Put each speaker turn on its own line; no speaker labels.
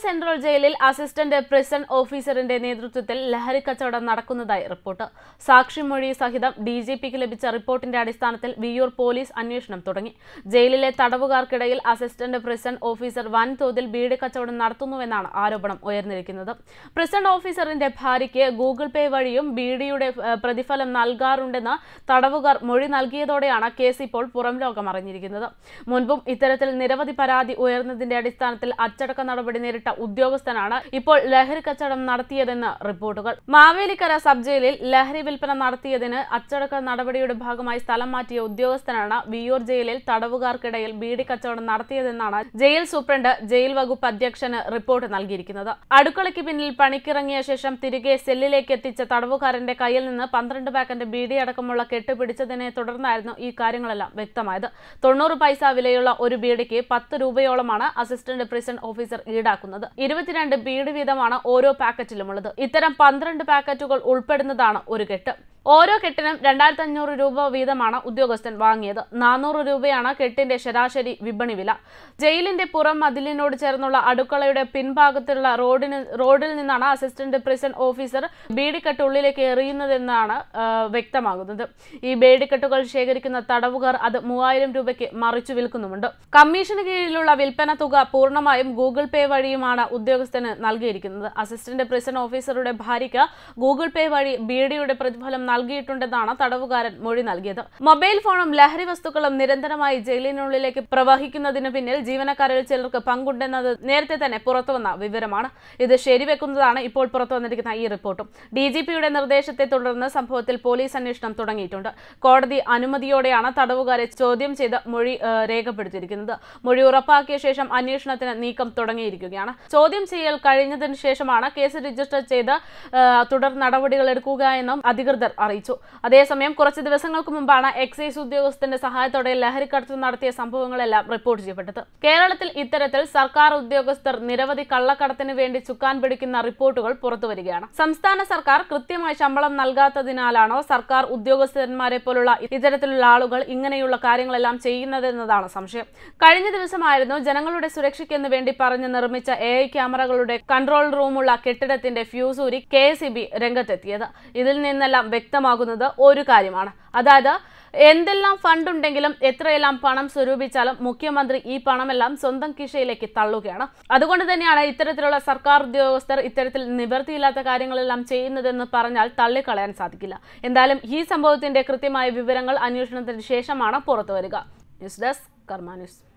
central ജയിലിൽ assistant prison ഓഫീസറിന്റെ നേതൃത്വത്തിൽ ലഹരി കച്ചവടം നടക്കുന്നതായി റിപ്പോർട്ട് സാക്ഷിമൊഴി സഹിതം ഡി ജി പിക്ക് ലഭിച്ച റിപ്പോർട്ടിന്റെ അടിസ്ഥാനത്തിൽ വിയൂർ പോലീസ് അന്വേഷണം തുടങ്ങി ജയിലിലെ തടവുകാർക്കിടയിൽ അസിസ്റ്റന്റ് പ്രിസൺ ഓഫീസർ വൻതോതിൽ ബീഡി കച്ചവടം നടത്തുന്നുവെന്നാണ് ആരോപണം ഉയർന്നിരിക്കുന്നത് പ്രിസൺ ഓഫീസറിന്റെ ഭാര്യയ്ക്ക് ഗൂഗിൾ പേ വഴിയും ബീഡിയുടെ ഏഹ്, പ്രതിഫലം നൽകാറുണ്ടെന്ന് തടവുകാർ മൊഴി നൽകിയതോടെയാണ് കേസ് ഇപ്പോൾ പുറം ലോകം അറിഞ്ഞിരിക്കുന്നത് മുൻപും ഇത്തരത്തിൽ നിരവധി പരാതി ഉയർന്നതിന്റെ അടിസ്ഥാനത്തിൽ അച്ചടക്ക നടപടി നേരിട്ട ഉദ്യോഗസ്ഥനാണ് ഇപ്പോൾ ലഹരി കച്ചവടം നടത്തിയതെന്ന് റിപ്പോർട്ടുകൾ മാവേലിക്കര സബ് ജയിലിൽ ലഹരി വിൽപ്പന നടത്തിയതിന് അച്ചടക്ക നടപടിയുടെ ഭാഗമായി സ്ഥലം മാറ്റിയ ഉദ്യോഗസ്ഥനാണ് വിയൂർ ജയിലിൽ തടവുകാർക്കിടയിൽ ബീഡി കച്ചവടം നടത്തിയതെന്നാണ് ജയിൽ സൂപ്രണ്ട് ജയിൽ വകുപ്പ് അധ്യക്ഷന് റിപ്പോർട്ട് നൽകിയിരിക്കുന്നത് അടുക്കളയ്ക്ക് പിന്നിൽ പണിക്കിറങ്ങിയ ശേഷം തിരികെ സെല്ലിലേക്ക് എത്തിച്ച തടവുകാരന്റെ കയ്യിൽ നിന്ന് പന്ത്രണ്ട് പാക്കറ്റ് ബീഡി അടക്കമുള്ള കെട്ട് പിടിച്ചതിനെ തുടർന്നായിരുന്നു ഈ കാര്യങ്ങളെല്ലാം വ്യക്തമായത് തൊണ്ണൂറ് പൈസ വിലയുള്ള ഒരു ബീഡിക്ക് പത്ത് രൂപയോളമാണ് അസിസ്റ്റന്റ് പ്രിസൺ ഓഫീസർ ഈടാക്കുന്നത് ഇരുപത്തിരണ്ട് ബീഡി വീതമാണ് ഓരോ പാക്കറ്റിലുമുള്ളത് ഇത്തരം പന്ത്രണ്ട് പാക്കറ്റുകൾ ഉൾപ്പെടുന്നതാണ് ഒരു കെട്ട് ഓരോ കെട്ടിനും രണ്ടായിരത്തി അഞ്ഞൂറ് രൂപ വീതമാണ് ഉദ്യോഗസ്ഥൻ വാങ്ങിയത് നാനൂറ് രൂപയാണ് കെട്ടിന്റെ ശരാശരി വിപണി വില ജയിലിന്റെ പുറം മതിലിനോട് ചേർന്നുള്ള അടുക്കളയുടെ പിൻഭാഗത്തുള്ള റോഡിന് റോഡിൽ നിന്നാണ് അസിസ്റ്റന്റ് പ്രിസൺ ഓഫീസർ ബീഡിക്കെട്ട് ഉള്ളിലേക്ക് എറിയുന്നതെന്നാണ് ആ, വ്യക്തമാകുന്നത് ഈ ബേഡിക്കെട്ടുകൾ ശേഖരിക്കുന്ന തടവുകാർ അത് മൂവായിരം രൂപയ്ക്ക് മറിച്ചു വിൽക്കുന്നുമുണ്ട് കമ്മീഷന് കീഴിലുള്ള വിൽപ്പന തുക പൂർണ്ണമായും ഗൂഗിൾ പേ വഴിയുമാണ് ഉദ്യോഗസ്ഥന് നൽകിയിരിക്കുന്നത് അസിസ്റ്റന്റ് പ്രിസൺ ഓഫീസറുടെ ഭാര്യയ്ക്ക് ഗൂഗിൾ പേ വഴി ബീഡിയുടെ പ്രതിഫലം നൽകിയിട്ടുണ്ടെന്നാണ് തടവുകാരൻ മൊഴി നൽകിയത് മൊബൈൽ ഫോണും ലഹരി വസ്തുക്കളും നിരന്തരമായി ജയിലിനുള്ളിലേക്ക് പ്രവഹിക്കുന്നതിന് പിന്നിൽ ജീവനക്കാരിൽ ചിലർക്ക് പങ്കുണ്ടെന്നത് നേരത്തെ തന്നെ പുറത്തുവന്ന വിവരമാണ് ഇത് ശരിവെക്കുന്നതാണ് ഇപ്പോൾ പുറത്തു വന്നിരിക്കുന്ന ഈ റിപ്പോർട്ടും ഡി ജി പിയുടെ നിർദ്ദേശത്തെ തുടർന്ന് സംഭവത്തിൽ പോലീസ് അന്വേഷണം തുടങ്ങിയിട്ടുണ്ട് കോടതി അനുമതിയോടെയാണ് തടവുകാരെ ചോദ്യം ചെയ്ത് മൊഴി ഏഹ്, രേഖപ്പെടുത്തിയിരിക്കുന്നത് മൊഴി ഉറപ്പാക്കിയ ശേഷം അന്വേഷണത്തിന് നീക്കം തുടങ്ങിയിരിക്കുകയാണ് ചോദ്യം ചെയ്യൽ കഴിഞ്ഞതിന് ശേഷമാണ് കേസ് രജിസ്റ്റർ ചെയ്ത് ഏഹ്, തുടർ നടപടികൾ എടുക്കുക എന്നും അധികൃതർ അറിയിച്ചു അതേസമയം കുറച്ച് ദിവസങ്ങൾക്ക് മുമ്പാണ് എക്സൈസ് ഉദ്യോഗസ്ഥന്റെ സഹായത്തോടെ ലഹരിക്കടത്ത് നടത്തിയ സംഭവങ്ങളെല്ലാം റിപ്പോർട്ട് ചെയ്യപ്പെട്ടത് കേരളത്തിൽ ഇത്തരത്തിൽ സർക്കാർ ഉദ്യോഗസ്ഥർ നിരവധി കള്ളക്കടത്തിന് വേണ്ടി ചുക്കാൻ പിടിക്കുന്ന റിപ്പോർട്ടുകൾ പുറത്തുവരികയാണ് സംസ്ഥാന സർക്കാർ കൃത്യമായി ശമ്പളം നൽകാത്തതിനാലാണോ സർക്കാർ ഉദ്യോഗസ്ഥന്മാരെ പോലുള്ള ഇത്തരത്തിലുള്ള ആളുകൾ ഇങ്ങനെയുള്ള കാര്യങ്ങളെല്ലാം ചെയ്യുന്നതെന്നതാണ് സംശയം കഴിഞ്ഞ ദിവസമായിരുന്നു ജനങ്ങളുടെ സുരക്ഷയ്ക്കെന്ന് വേണ്ടി പറഞ്ഞ് നിർമ്മിച്ച എ ഐ ക്യാമറകളുടെ കൺട്രോൾ റൂമുള്ള കെട്ടിടത്തിന്റെ ഫ്യൂസൂരി കെ എസ് രംഗത്തെത്തിയത് ഇതിൽ നിന്നെല്ലാം വ്യക്തമാകുന്നത് ഒരു കാര്യമാണ് അതായത് എന്തെല്ലാം ഫണ്ട് ഉണ്ടെങ്കിലും എത്രയെല്ലാം പണം സ്വരൂപിച്ചാലും മുഖ്യമന്ത്രി ഈ പണമെല്ലാം സ്വന്തം കിഷയിലേക്ക് തള്ളുകയാണ് അതുകൊണ്ട് തന്നെയാണ് ഇത്തരത്തിലുള്ള സർക്കാർ ഉദ്യോഗസ്ഥർ ഇത്തരത്തിൽ നിവൃത്തിയില്ലാത്ത കാര്യങ്ങളെല്ലാം ചെയ്യുന്നതെന്ന് പറഞ്ഞാൽ തള്ളിക്കളയാൻ സാധിക്കില്ല എന്തായാലും ഈ സംഭവത്തിന്റെ കൃത്യമായ വിവരങ്ങൾ അന്വേഷണത്തിന് ശേഷമാണ് പുറത്തുവരിക ന്യൂസ് ഡെസ്ക് കർമ്മ ന്യൂസ്